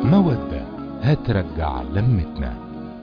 مودة هترجع لمتنا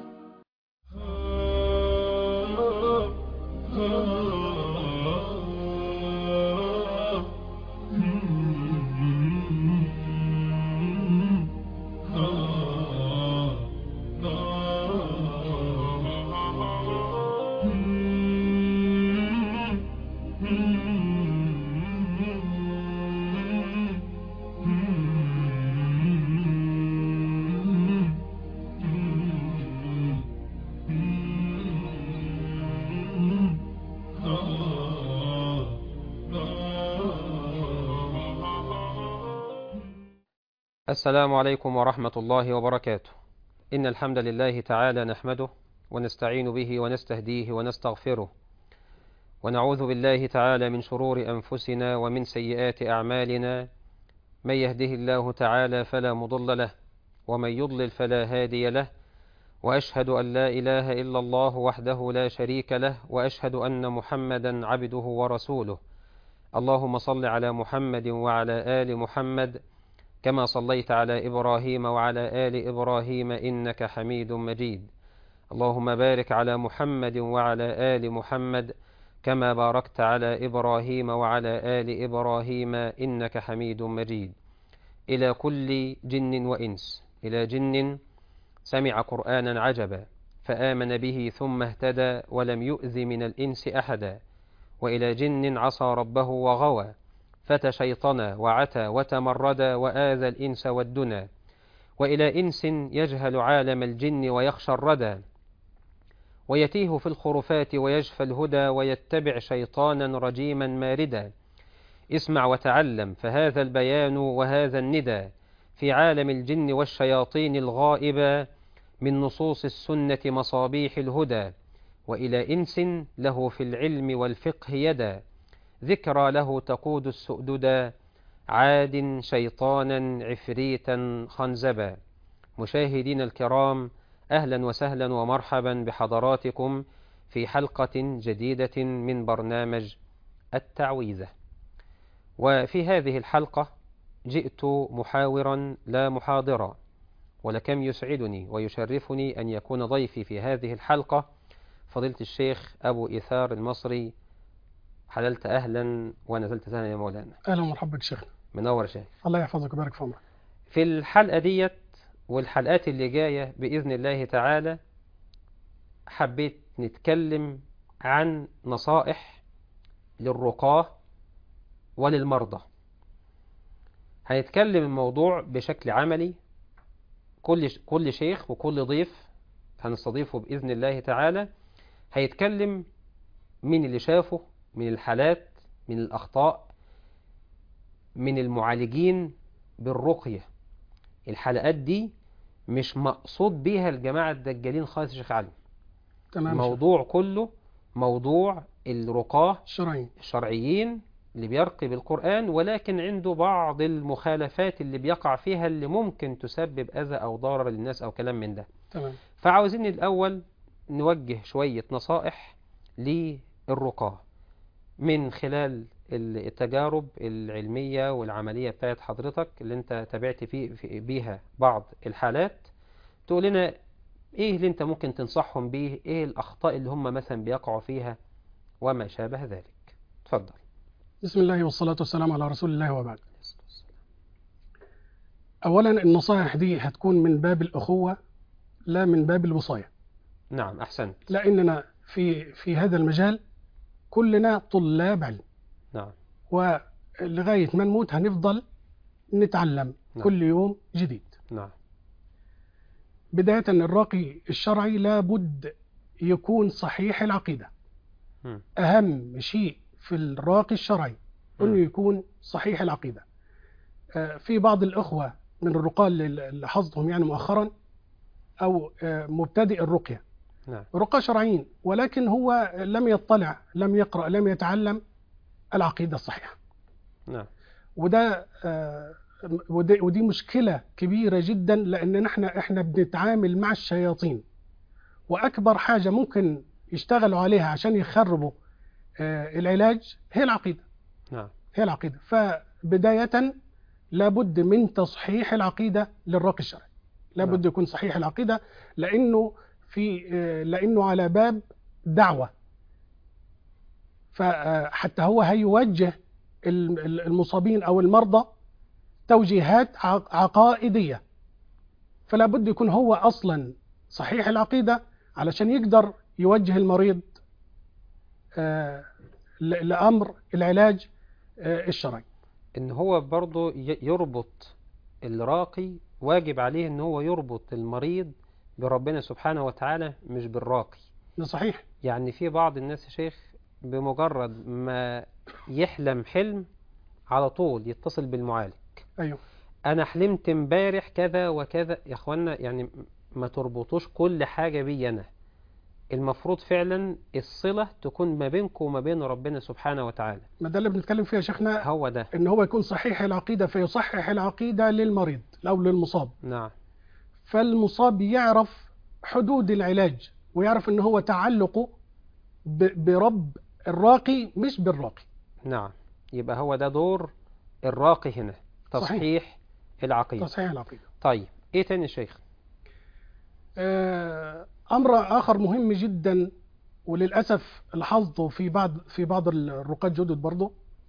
السلام عليكم ورحمة الله وبركاته إن الحمد لله تعالى نحمده ونستعين به ونستهديه ونستغفره ونعوذ بالله تعالى من شرور أنفسنا ومن سيئات أعمالنا من يهده الله تعالى فلا مضل له ومن يضلل فلا هادي له وأشهد أن لا إله إلا الله وحده لا شريك له وأشهد أن محمدا عبده ورسوله اللهم صل على محمد وعلى آل محمد كما صليت على إبراهيم وعلى آل إبراهيم إنك حميد مجيد اللهم بارك على محمد وعلى آل محمد كما باركت على إبراهيم وعلى آل إبراهيم إنك حميد مجيد إلى كل جن وإنس إلى جن سمع قرآنا عجبا فآمن به ثم اهتدى ولم يؤذ من الإنس أحدا وإلى جن عصى ربه وغوى فتشيطنا وعتى وتمردا وآذى الإنس والدنا وإلى إنس يجهل عالم الجن ويخشى الردى ويتيه في الخرفات ويجفى الهدى ويتبع شيطانا رجيما ماردا اسمع وتعلم فهذا البيان وهذا الندى في عالم الجن والشياطين الغائبة من نصوص السنة مصابيح الهدى وإلى إنس له في العلم والفقه يدا ذكرى له تقود السؤددا عاد شيطانا عفريتا خنزبا مشاهدين الكرام أهلا وسهلا ومرحبا بحضراتكم في حلقة جديدة من برنامج التعويذة وفي هذه الحلقة جئت محاورا لا محاضرا ولكم يسعدني ويشرفني أن يكون ضيفي في هذه الحلقة فضيلة الشيخ أبو إيثار المصري حللت أهلا ونزلت سهلا يا مولانا اهلا ومرحبا بك شيخنا منور يا شيخ الله يحفظك ويبارك في عمرك في الحلقة ديت والحلقات اللي جاية بإذن الله تعالى حبيت نتكلم عن نصائح للرقاة وللمرضى هنتكلم الموضوع بشكل عملي كل كل شيخ وكل ضيف هنستضيفه بإذن الله تعالى هيتكلم من اللي شافه من الحالات من الأخطاء من المعالجين بالرقية الحلقات دي مش مقصود بيها الجماعة الدجالين خالص يا شيخ علي تمام الموضوع كله موضوع الرقاة شرعي الشرعيين اللي بيرقي بالقرآن ولكن عنده بعض المخالفات اللي بيقع فيها اللي ممكن تسبب أذى أو ضرر للناس أو كلام من ده تمام فعاوزين الأول نوجه شوية نصائح للرقاة من خلال التجارب العلمية والعملية بتاعت حضرتك اللي انت تابعت فيه في بيها بعض الحالات تقول لنا ايه اللي انت ممكن تنصحهم بيه ايه الأخطاء اللي هم مثلا بيقعوا فيها وما شابه ذلك تفضل بسم الله والصلاة والسلام على رسول الله وبعد أولا النصائح دي هتكون من باب الأخوة لا من باب الوصاية نعم أحسنت لأننا في في هذا المجال كلنا طلاب علم نعم ولغاية ما نموت هنفضل نتعلم نعم. كل يوم جديد نعم بداية الراقي الشرعي لابد يكون صحيح العقيدة مم. أهم شيء في الراقي الشرعي أنه مم. يكون صحيح العقيدة آه، في بعض الأخوة من الرقاة اللي اللي حصدهم يعني مؤخرا أو آه، مبتدئ الرقية نعم رقاة شرعيين ولكن هو لم يطلع لم يقرأ لم يتعلم العقيدة الصحيحة نعم وده آه، ودي, ودي مشكلة كبيرة جدا لأن نحن إحنا بنتعامل مع الشياطين وأكبر حاجة ممكن يشتغلوا عليها عشان يخربوا آه، العلاج هي العقيدة نعم هي العقيدة فبداية لابد من تصحيح العقيدة للراقي الشرعي لابد يكون صحيح العقيدة لأنه في آه، لأنه على باب دعوة فحتى هو هيوجه ال- ال- المصابين أو المرضى توجيهات ع- عقائدية فلا بد يكون هو أصلا صحيح العقيدة علشان يقدر يوجه المريض آه، ل- لأمر العلاج آه، الشرعي ان هو برضه ي- يربط الراقي واجب عليه ان هو يربط المريض بربنا سبحانه وتعالى مش بالراقي ده صحيح يعني في بعض الناس يا شيخ بمجرد ما يحلم حلم على طول يتصل بالمعالج أيوه انا حلمت امبارح كذا وكذا يا اخوانا يعني ما تربطوش كل حاجة بي انا المفروض فعلا الصلة تكون ما بينكم وما بين ربنا سبحانه وتعالى ما ده اللي بنتكلم فيه يا شيخنا هو ده ان هو يكون صحيح العقيده فيصحح العقيده للمريض او للمصاب نعم فالمصاب يعرف حدود العلاج ويعرف ان هو تعلقه ب- برب الراقي مش بالراقي نعم يبقى هو ده دور الراقي هنا صحيح. تصحيح العقيدة تصحيح العقيده طيب ايه تاني يا شيخ آه، امر اخر مهم جدا وللاسف لاحظته في بعض في بعض الرقاة الجدد برضه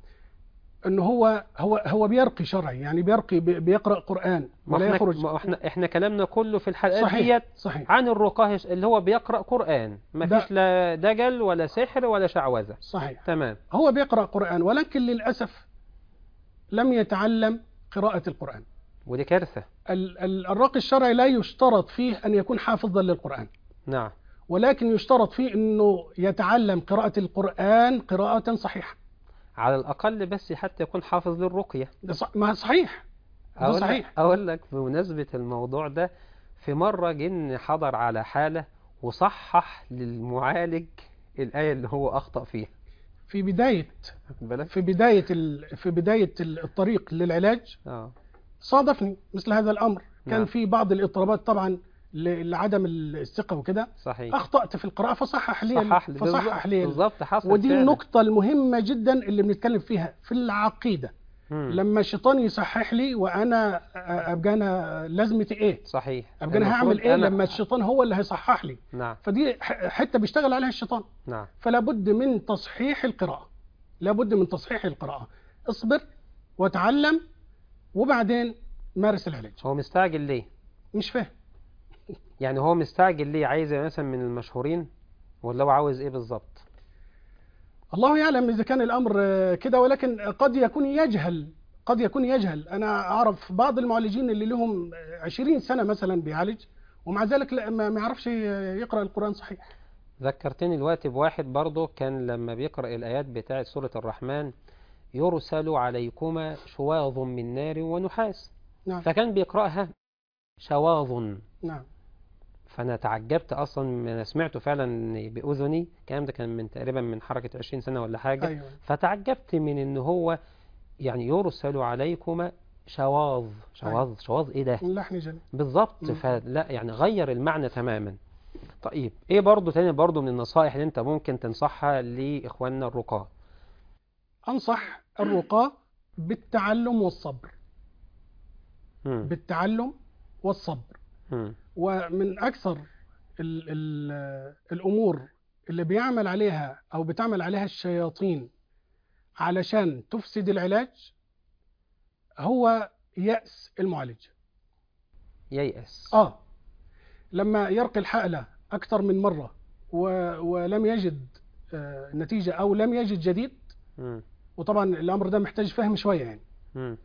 ان هو هو هو بيرقي شرعي يعني بيرقي بي- بيقرا قران ما ولا احنا, يخرج ما احنا احنا كلامنا كله في الحلقات صحيح ديت صحيح عن الرقاه اللي هو بيقرأ قرآن ما ده- فيش لا دجل ولا سحر ولا شعوذة صحيح تمام هو بيقرأ قرآن ولكن للأسف لم يتعلم قراءة القرآن ودي كارثة ال- ال- الراقي الشرعي لا يشترط فيه أن يكون حافظا للقرآن نعم ولكن يشترط فيه أنه يتعلم قراءة القرآن قراءة صحيحة على الأقل بس حتى يكون حافظ للرقية ده صح ما صحيح ده أقول صحيح لك, أقول لك بمناسبة الموضوع ده في مرة جن حضر على حالة وصحح للمعالج الآية اللي هو أخطأ فيها في بداية واخد بالك؟ في بداية ال- في بداية ال- الطريق للعلاج اه صادفني مثل هذا الأمر كان نعم. في بعض الاضطرابات طبعا ل- لعدم الثقة وكده صحيح أخطأت في القراءة فصحح لي صحح لي فصحح بالظبط- لي بالظبط حصل ودي فعلا. النقطة المهمة جدا اللي بنتكلم فيها في العقيدة مم. لما الشيطان يصحح لي وأنا أبقى أنا لازمتي إيه؟ صحيح أبقى أنا المفروض هعمل إيه أنا- لما الشيطان هو اللي هيصحح لي؟ نعم فدي ح- حتة بيشتغل عليها الشيطان نعم فلا بد من تصحيح القراءة لا بد من تصحيح القراءة اصبر وتعلم وبعدين مارس العلاج هو مستعجل ليه؟ مش فاهم يعني هو مستعجل ليه عايز مثلا من المشهورين ولا هو عاوز ايه بالظبط الله يعلم إذا كان الأمر آه، كده ولكن قد يكون يجهل قد يكون يجهل أنا أعرف بعض المعالجين اللي لهم آه، 20 سنة مثلا بيعالج ومع ذلك لا ما ما يعرفش يقرأ القرآن صحيح ذكرتني الوقت بواحد برضه كان لما بيقرأ الآيات بتاعة سورة الرحمن يرسل عليكما شواظ من نار ونحاس نعم فكان بيقرأها شواظ نعم فأنا تعجبت أصلا من أنا سمعته فعلا بأذني الكلام ده كان من تقريبا من حركة 20 سنة ولا حاجة أيوه فتعجبت من إن هو يعني يرسل عليكما شواظ شواظ شواظ إيه ده اللحن جل بالظبط مم. فلا يعني غير المعنى تماما طيب ايه برضو تاني برضو من النصائح اللي انت ممكن تنصحها لاخواننا الرقاة أنصح الرقاة بالتعلم والصبر مم. بالتعلم والصبر مم. ومن أكثر ال ال الأمور اللي بيعمل عليها أو بتعمل عليها الشياطين علشان تفسد العلاج هو يأس المعالج ييأس آه لما يرقي الحالة أكثر من مرة و ولم يجد آه نتيجة أو لم يجد جديد مم. وطبعا الأمر ده محتاج فهم شوية يعني مم.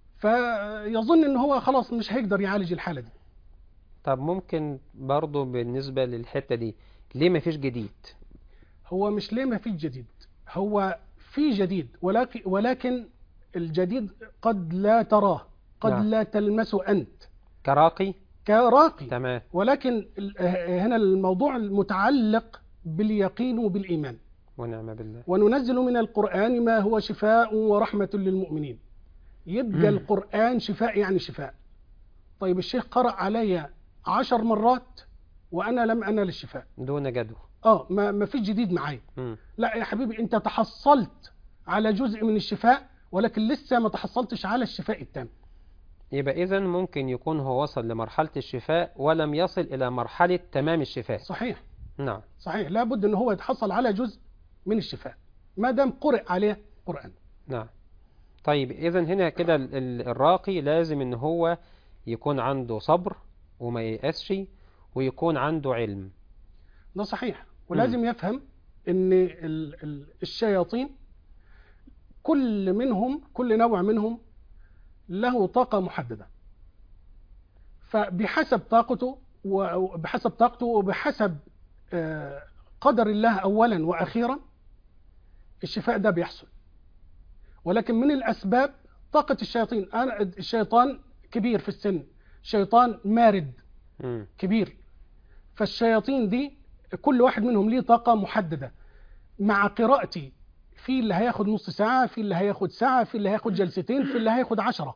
فيظن ان هو خلاص مش هيقدر يعالج الحالة دي طب ممكن برضو بالنسبة للحتة دي ليه مفيش جديد هو مش ليه ما فيش جديد هو في جديد ولكن ولكن الجديد قد لا تراه قد نعم. لا تلمسه أنت كراقي كراقي تمام ولكن ال- هنا الموضوع المتعلق باليقين وبالإيمان ونعم بالله وننزل من القرآن ما هو شفاء ورحمة للمؤمنين يبقى مم. القرآن شفاء يعني شفاء طيب الشيخ قرأ علي عشر مرات وأنا لم أنال الشفاء دون جدوى اه ما ما فيش جديد معايا مم. لا يا حبيبي انت تحصلت على جزء من الشفاء ولكن لسه ما تحصلتش على الشفاء التام يبقى إذا ممكن يكون هو وصل لمرحلة الشفاء ولم يصل إلى مرحلة تمام الشفاء صحيح نعم صحيح لابد ان هو يتحصل على جزء من الشفاء ما دام قرئ عليه قرآن نعم طيب إذا هنا كده ال- ال- الراقي لازم إن هو يكون عنده صبر وما ييأسش ويكون عنده علم ده صحيح ولازم يفهم ان ال- ال- الشياطين كل منهم كل نوع منهم له طاقة محددة فبحسب طاقته وبحسب طاقته وبحسب آه، قدر الله أولا وأخيرا الشفاء ده بيحصل ولكن من الأسباب طاقة الشياطين أنا الشيطان كبير في السن شيطان مارد مم. كبير فالشياطين دي كل واحد منهم ليه طاقة محددة مع قراءتي في اللي هياخد نص ساعة في اللي هياخد ساعة في اللي هياخد جلستين في اللي هياخد عشرة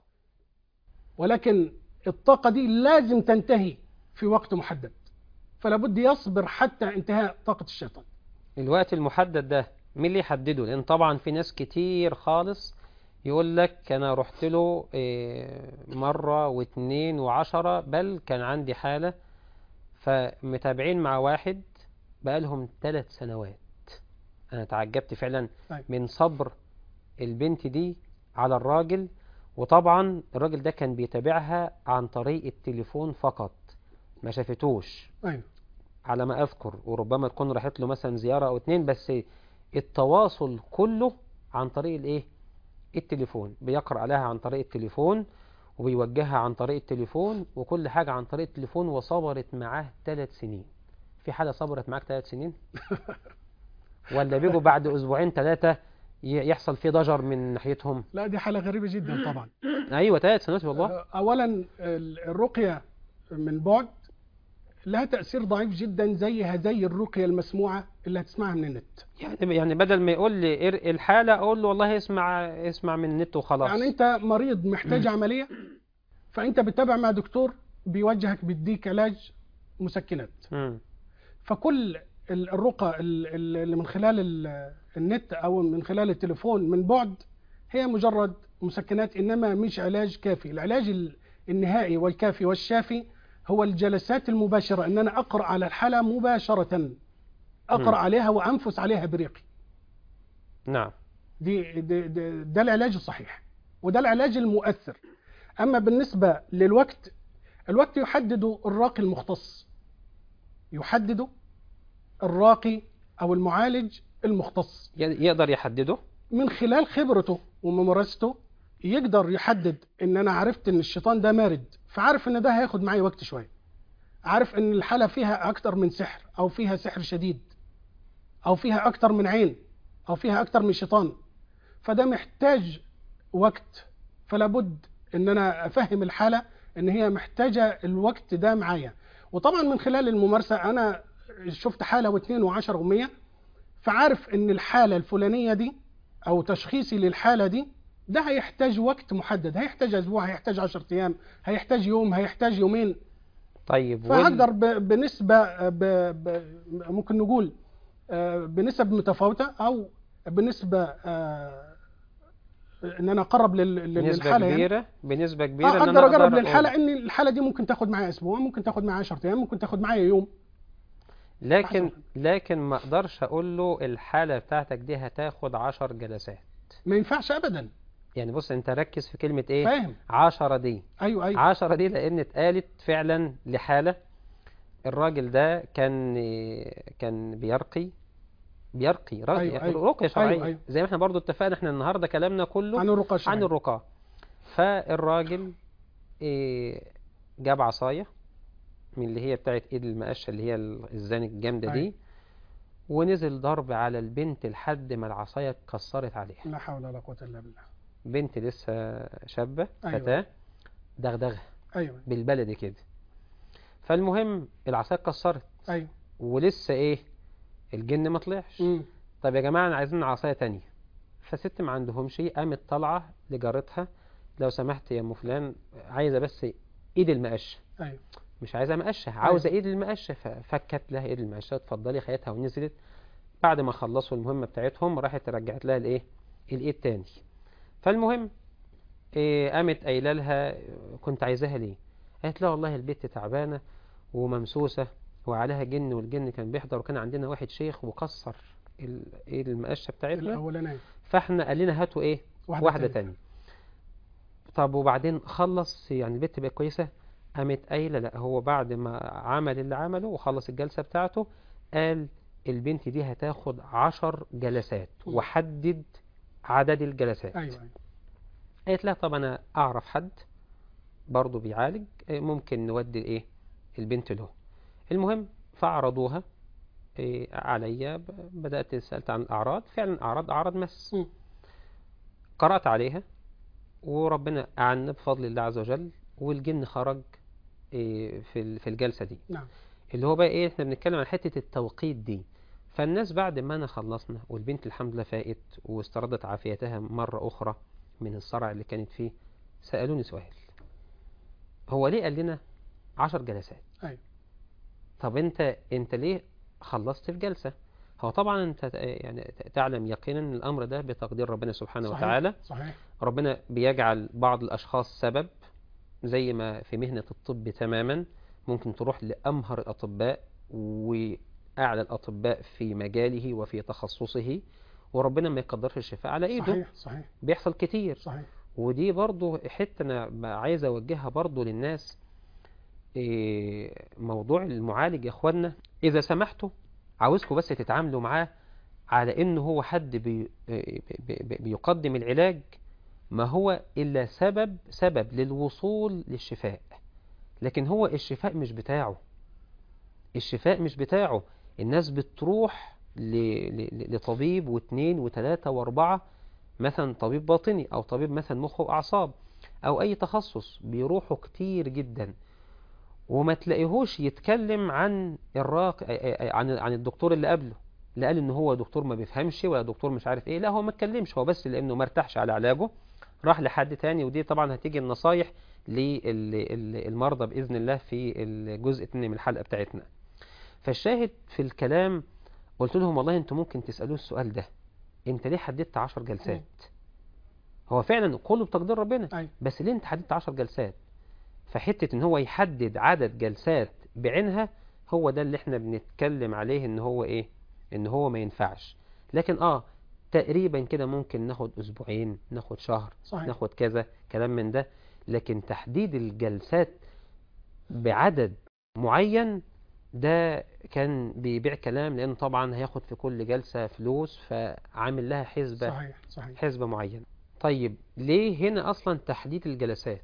ولكن الطاقة دي لازم تنتهي في وقت محدد فلا بد يصبر حتى انتهاء طاقة الشيطان الوقت المحدد ده مين اللي يحدده لأن طبعا في ناس كتير خالص يقول لك أنا رحت له إيه، مرة واتنين وعشرة بل كان عندي حالة فمتابعين مع واحد بقالهم ثلاث سنوات أنا تعجبت فعلا طيب. من صبر البنت دي على الراجل وطبعا الراجل ده كان بيتابعها عن طريق التليفون فقط ما شافتوش أيوة. على ما أذكر وربما تكون راحت له مثلا زيارة أو اتنين بس التواصل كله عن طريق الإيه؟ التليفون بيقرأ عليها عن طريق التليفون وبيوجهها عن طريق التليفون وكل حاجة عن طريق التليفون وصبرت معاه ثلاث سنين في حالة صبرت معاك ثلاث سنين ولا بيجوا بعد أسبوعين ثلاثة ي- يحصل فيه ضجر من ناحيتهم لا دي حالة غريبة جدا طبعا أيوة ثلاث سنوات والله أولا ال- الرقية من بعد لها تأثير ضعيف جدا زيها زي الرقية المسموعة اللي هتسمعها من النت يعني يعني بدل ما يقول لي ارقي الحالة أقول له والله اسمع اسمع من النت وخلاص يعني انت مريض محتاج عملية فانت بتتابع مع دكتور بيوجهك بيديك علاج مسكنات مم. فكل ال- الرقى ال- ال- اللي من خلال ال- النت او من خلال التليفون من بعد هي مجرد مسكنات انما مش علاج كافي العلاج ال- النهائي والكافي والشافي هو الجلسات المباشرة ان انا اقرأ على الحالة مباشرة مم. اقرأ عليها وانفس عليها بريقي نعم دي دي دي ده العلاج الصحيح وده العلاج المؤثر اما بالنسبه للوقت الوقت يحدد الراقي المختص يحدد الراقي او المعالج المختص ي- يقدر يحدده من خلال خبرته وممارسته يقدر يحدد ان انا عرفت ان الشيطان ده مارد فعارف ان ده هياخد معي وقت شويه عارف ان الحاله فيها اكتر من سحر او فيها سحر شديد او فيها اكتر من عين او فيها اكتر من شيطان فده محتاج وقت فلا بد ان انا افهم الحاله ان هي محتاجه الوقت ده معايا وطبعا من خلال الممارسه انا شفت حاله واثنين وعشر ومية فعارف ان الحاله الفلانيه دي او تشخيصي للحاله دي ده هيحتاج وقت محدد هيحتاج اسبوع هيحتاج 10 ايام هيحتاج يوم هيحتاج يومين طيب وال- فهقدر ب- بنسبه ب... ب... ممكن نقول آه، بنسب متفاوته او بنسبه آه، ان انا اقرب لل... لل- بنسبة للحاله يعني كبيرة بنسبة كبيرة آه، إن اقدر أنا اقرب أقول. للحاله ان الحاله دي ممكن تاخد معايا اسبوع ممكن تاخد معايا 10 ايام ممكن تاخد معايا يوم لكن أحسن. لكن ما اقدرش اقول له الحالة بتاعتك دي هتاخد عشر جلسات ما ينفعش ابدا يعني بص انت ركز في كلمة ايه فاهم عشرة دي ايوه ايوه عشرة دي لان اتقالت فعلا لحالة الراجل ده كان كان بيرقي بيرقي راجل أيوة، يعني أيوة. رقية شرعية أيوة، أيوة. زي ما احنا برضو اتفقنا احنا النهاردة كلامنا كله عن الرقى عن الشرعية. الرقاة فالراجل إيه، جاب عصاية من اللي هي بتاعت ايد المقشة اللي هي الزان الجامدة دي أيوة. ونزل ضرب على البنت لحد ما العصاية اتكسرت عليها لا حول ولا قوه الا بالله بنت لسه شابة أيوة. فتاة دغدغها ايوه بالبلدي كده فالمهم العصاية اتكسرت ايوه ولسه ايه الجن ما طلعش مم. طب يا جماعة أنا عايزين عصاية تانية فست ما عندهم شيء قامت طالعة لجارتها لو سمحت يا ام فلان عايزة بس ايد المقشة ايوه مش عايزة مقشة عاوزة ايد المقشة ففكت لها ايد المقشة اتفضلي خدتها ونزلت بعد ما خلصوا المهمة بتاعتهم راحت رجعت لها الايه الايد تاني فالمهم إيه قامت قايله لها كنت عايزاها ليه قالت لا والله البت تعبانه وممسوسه وعليها جن والجن كان بيحضر وكان عندنا واحد شيخ وكسر ال- إيه المقشه بتاعتنا الاولانيه فاحنا قال لنا هاتوا ايه واحده, واحده تانية. تانية طب وبعدين خلص يعني البت بقت كويسه قامت قايله لا هو بعد ما عمل اللي عمله وخلص الجلسه بتاعته قال البنت دي هتاخد عشر جلسات مم. وحدد عدد الجلسات ايوه ايوه قالت لها طب انا اعرف حد برضه بيعالج إيه، ممكن نودي ايه البنت له المهم فعرضوها إيه، عليا ب- بدأت سألت عن الأعراض فعلا أعراض أعراض مس مم. قرأت عليها وربنا أعنا بفضل الله عز وجل والجن خرج إيه، في ال- في الجلسة دي نعم اللي هو بقى ايه احنا بنتكلم عن حتة التوقيت دي فالناس بعد ما انا خلصنا والبنت الحمد لله فاقت واستردت عافيتها مرة أخرى من الصرع اللي كانت فيه سألوني سؤال هو ليه قال لنا عشر جلسات ايوه طب انت انت ليه خلصت في جلسة هو طبعا انت ت- يعني تعلم يقينا ان الامر ده بتقدير ربنا سبحانه صحيح. وتعالى صحيح ربنا بيجعل بعض الأشخاص سبب زي ما في مهنة الطب تماما ممكن تروح لأمهر الأطباء وأعلى الأطباء في مجاله وفي تخصصه وربنا ما يقدرش الشفاء على إيده صحيح صحيح بيحصل كتير صحيح ودي برضو حتة أنا بقى عايز أوجهها برضو للناس إيه، موضوع المعالج يا إخوانا إذا سمحتوا عاوزكم بس تتعاملوا معاه على إنه هو حد بي بي بي بيقدم العلاج ما هو إلا سبب سبب للوصول للشفاء لكن هو الشفاء مش بتاعه الشفاء مش بتاعه الناس بتروح ل... ل... لطبيب واثنين وثلاثة واربعة مثلا طبيب باطني او طبيب مثلا مخ واعصاب او اي تخصص بيروحوا كتير جدا وما تلاقيهوش يتكلم عن الراق عن عن الدكتور اللي قبله لا قال ان هو دكتور ما بيفهمش ولا دكتور مش عارف ايه لا هو ما اتكلمش هو بس لانه ما ارتاحش على علاجه راح لحد تاني ودي طبعا هتيجي النصايح للمرضى باذن الله في الجزء الثاني من الحلقه بتاعتنا فالشاهد في الكلام قلت لهم والله انتوا ممكن تسالوه السؤال ده انت ليه حددت 10 جلسات هو فعلا كله بتقدير ربنا أيوة. بس ليه انت حددت 10 جلسات فحته ان هو يحدد عدد جلسات بعينها هو ده اللي احنا بنتكلم عليه ان هو ايه ان هو ما ينفعش لكن اه تقريبا كده ممكن ناخد اسبوعين ناخد شهر صحيح. ناخد كذا كلام من ده لكن تحديد الجلسات بعدد معين ده كان بيبيع كلام لأنه طبعا هياخد في كل جلسة فلوس فعامل لها حسبة صحيح صحيح حسبة معينة طيب ليه هنا أصلا تحديد الجلسات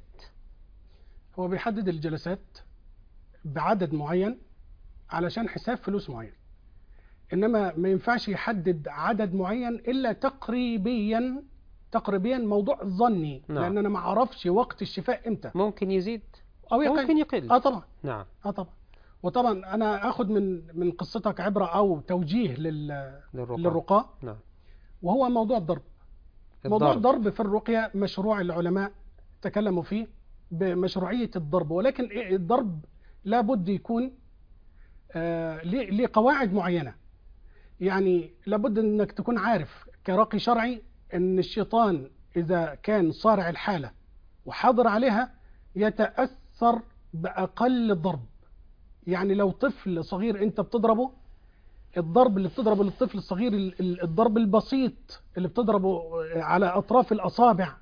هو بيحدد الجلسات بعدد معين علشان حساب فلوس معين انما ما ينفعش يحدد عدد معين الا تقريبيا تقريبيا موضوع ظني نعم. لان انا ما اعرفش وقت الشفاء امتى ممكن يزيد او يقل ممكن يقل اه طبعا نعم اه طبعا وطبعا انا اخذ من من قصتك عبره او توجيه لل للرقاة للرقاء نعم وهو موضوع الضرب موضوع الضرب الضرب في الرقية مشروع العلماء تكلموا فيه بمشروعية الضرب ولكن إيه الضرب لابد يكون آه، ليه ليه قواعد معينة يعني لابد انك تكون عارف كراقي شرعي ان الشيطان اذا كان صارع الحالة وحاضر عليها يتأثر بأقل ضرب يعني لو طفل صغير انت بتضربه الضرب اللي بتضربه للطفل الصغير ال- ال- الضرب البسيط اللي بتضربه على اطراف الاصابع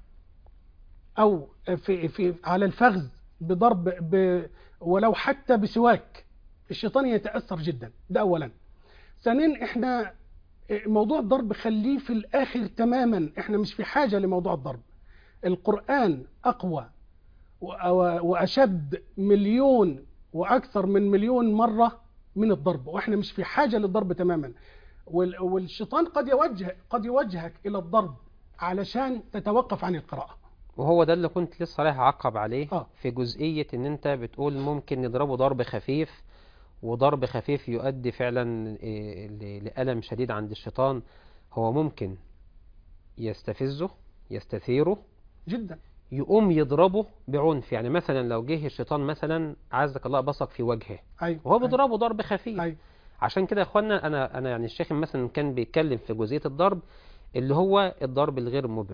او في في على الفخذ بضرب ب ولو حتى بسواك الشيطان يتاثر جدا ده اولا ثانيا احنا موضوع الضرب خليه في الاخر تماما احنا مش في حاجه لموضوع الضرب القران اقوى و- و- واشد مليون واكثر من مليون مره من الضرب واحنا مش في حاجه للضرب تماما وال- والشيطان قد يوجه قد يوجهك الى الضرب علشان تتوقف عن القراءه وهو ده اللي كنت لسه رايح اعقب عليه آه. في جزئية ان انت بتقول ممكن نضربه ضرب خفيف وضرب خفيف يؤدي فعلا إيه، ل- لألم شديد عند الشيطان هو ممكن يستفزه يستثيره جدا يقوم يضربه بعنف يعني مثلا لو جه الشيطان مثلا عزك الله بصق في وجهه ايوه وهو بيضربه ضرب خفيف ايوه عشان كده يا اخوانا انا انا يعني الشيخ مثلا كان بيتكلم في جزئيه الضرب اللي هو الضرب الغير مبرح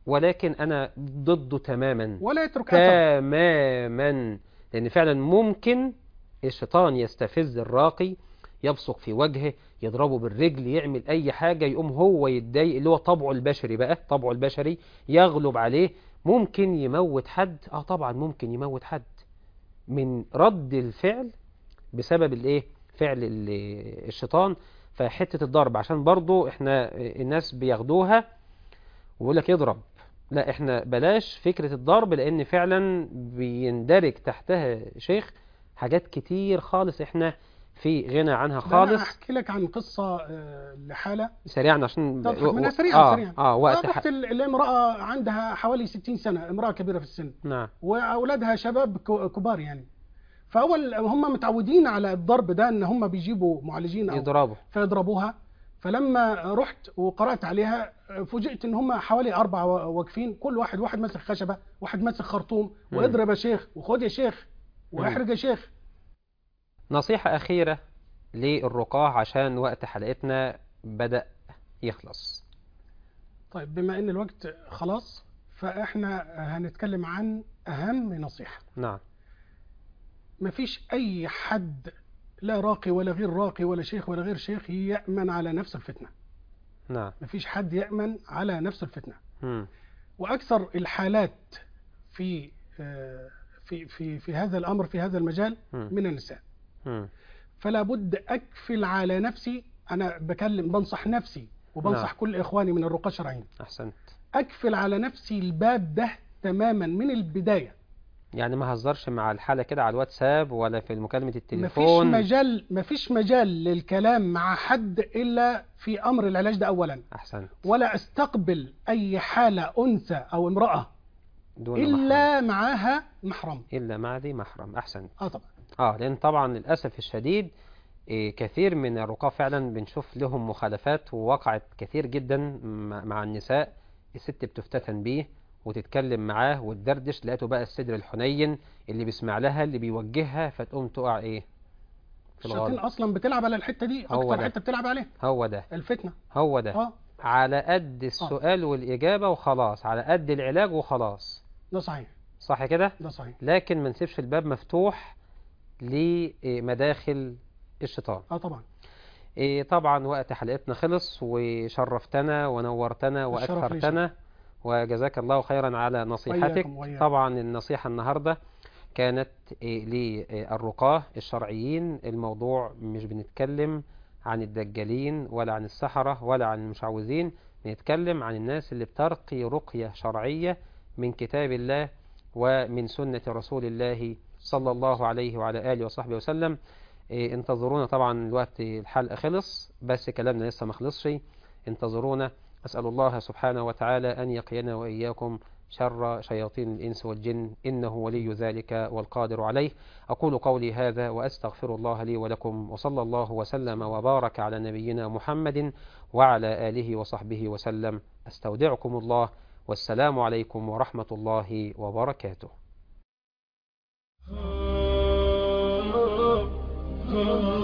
ولكن أنا ضده تماما ولا يترك اثر تماما لأن فعلا ممكن الشيطان يستفز الراقي يبصق في وجهه يضربه بالرجل يعمل أي حاجة يقوم هو يتضايق اللي هو طبعه البشري بقى طبعه البشري يغلب عليه ممكن يموت حد اه طبعا ممكن يموت حد من رد الفعل بسبب الايه فعل ال- الشيطان فحتة الضرب عشان برضو احنا الناس بياخدوها ويقول لك يضرب لا احنا بلاش فكرة الضرب لان فعلا بيندرج تحتها شيخ حاجات كتير خالص احنا في غنى عنها ده أنا خالص احكي لك عن قصه آه، لحاله سريعا عشان تضحك منها سريعا اه, سريعا آه وقت آه، ح... اخت ال- الامراه عندها حوالي 60 سنه امراه كبيره في السن نعم واولادها شباب ك- كبار يعني فاول هم متعودين على الضرب ده ان هم بيجيبوا معالجين او يضربوا فيضربوها فلما رحت وقرات عليها فوجئت ان هم حوالي اربعه واقفين كل واحد واحد ماسك خشبه واحد ماسك خرطوم مم. واضرب يا شيخ وخد يا شيخ واحرج يا شيخ نصيحة أخيرة للرقاة عشان وقت حلقتنا بدأ يخلص طيب بما ان الوقت خلاص فاحنا هنتكلم عن اهم نصيحه نعم مفيش اي حد لا راقي ولا غير راقي ولا شيخ ولا غير شيخ يأمن على نفس الفتنة نعم مفيش حد يأمن على نفس الفتنة مم. وأكثر الحالات في آه، في في في هذا الأمر في هذا المجال مم. من النساء مم. فلا بد أكفل على نفسي أنا بكلم بنصح نفسي وبنصح نعم. كل إخواني من الرقاة الشرعيين أحسنت أكفل على نفسي الباب ده تماما من البداية يعني ما هزرش مع الحالة كده على الواتساب ولا في مكالمة مفيش التليفون مجال مفيش مجال للكلام مع حد إلا في أمر العلاج ده أولا أحسنت ولا استقبل أي حالة أنثى أو امرأة دون محرم إلا معاها محرم إلا مع ذي محرم أحسنت اه طبعا اه لان طبعا للاسف الشديد إيه، كثير من الرقاة فعلا بنشوف لهم مخالفات ووقعت كثير جدا مع مع النساء الست بتفتتن بيه وتتكلم معاه وتدردش لقيته بقى الصدر الحنين اللي بيسمع لها اللي بيوجهها فتقوم تقع ايه في الشياطين الغلط أصلا بتلعب على الحتة دي هو أكتر ده. حتة بتلعب عليها هو ده الفتنة هو ده اه على قد السؤال والإجابة وخلاص على قد العلاج وخلاص ده صحيح صح كده ده صحيح لكن ما نسيبش الباب مفتوح لمداخل الشيطان اه طبعا إيه طبعا وقت حلقتنا خلص وشرفتنا ونورتنا الشرف لي وأكثرتنا وجزاك الله خيرا على نصيحتك وإياكم وإياكم. طبعا النصيحة النهاردة كانت إيه للرقاة الشرعيين الموضوع مش بنتكلم عن الدجالين ولا عن السحرة ولا عن المشعوذين بنتكلم عن الناس اللي بترقي رقية شرعية من كتاب الله ومن سنة رسول الله صلى الله عليه وعلى آله وصحبه وسلم إيه، انتظرونا طبعا الوقت الحلقة خلص بس كلامنا لسه ما خلصش انتظرونا أسأل الله سبحانه وتعالى أن يقينا وإياكم شر شياطين الإنس والجن إنه ولي ذلك والقادر عليه أقول قولي هذا وأستغفر الله لي ولكم وصلى الله وسلم وبارك على نبينا محمد وعلى آله وصحبه وسلم أستودعكم الله والسلام عليكم ورحمة الله وبركاته Oh